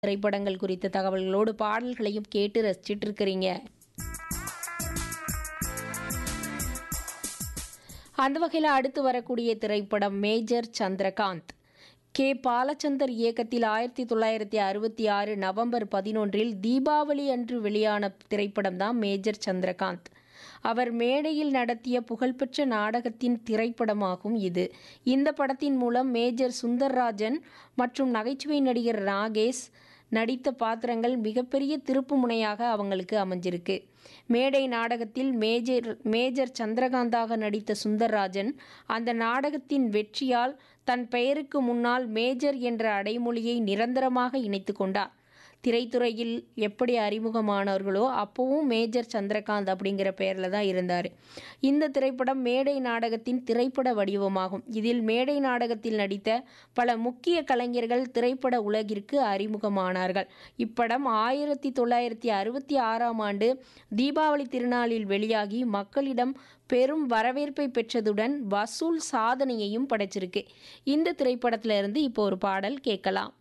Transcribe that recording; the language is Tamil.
திரைப்படங்கள் குறித்த தகவல்களோடு பாடல்களையும் கேட்டு ரசிச்சிட்டு இருக்கிறீங்க அந்த வகையில் அடுத்து வரக்கூடிய திரைப்படம் மேஜர் சந்திரகாந்த் கே பாலச்சந்தர் இயக்கத்தில் ஆயிரத்தி தொள்ளாயிரத்தி அறுபத்தி ஆறு நவம்பர் பதினொன்றில் தீபாவளி அன்று வெளியான திரைப்படம் தான் மேஜர் சந்திரகாந்த் அவர் மேடையில் நடத்திய புகழ்பெற்ற நாடகத்தின் திரைப்படமாகும் இது இந்த படத்தின் மூலம் மேஜர் சுந்தர்ராஜன் மற்றும் நகைச்சுவை நடிகர் நாகேஷ் நடித்த பாத்திரங்கள் மிகப்பெரிய திருப்பு முனையாக அவங்களுக்கு அமைஞ்சிருக்கு மேடை நாடகத்தில் மேஜர் மேஜர் சந்திரகாந்தாக நடித்த சுந்தர்ராஜன் அந்த நாடகத்தின் வெற்றியால் தன் பெயருக்கு முன்னால் மேஜர் என்ற அடைமொழியை நிரந்தரமாக இணைத்து கொண்டார் திரைத்துறையில் எப்படி அறிமுகமானவர்களோ அப்போவும் மேஜர் சந்திரகாந்த் அப்படிங்கிற பெயரில் தான் இருந்தார் இந்த திரைப்படம் மேடை நாடகத்தின் திரைப்பட வடிவமாகும் இதில் மேடை நாடகத்தில் நடித்த பல முக்கிய கலைஞர்கள் திரைப்பட உலகிற்கு அறிமுகமானார்கள் இப்படம் ஆயிரத்தி தொள்ளாயிரத்தி அறுபத்தி ஆறாம் ஆண்டு தீபாவளி திருநாளில் வெளியாகி மக்களிடம் பெரும் வரவேற்பை பெற்றதுடன் வசூல் சாதனையையும் படைச்சிருக்கு இந்த திரைப்படத்திலிருந்து இப்போ ஒரு பாடல் கேட்கலாம்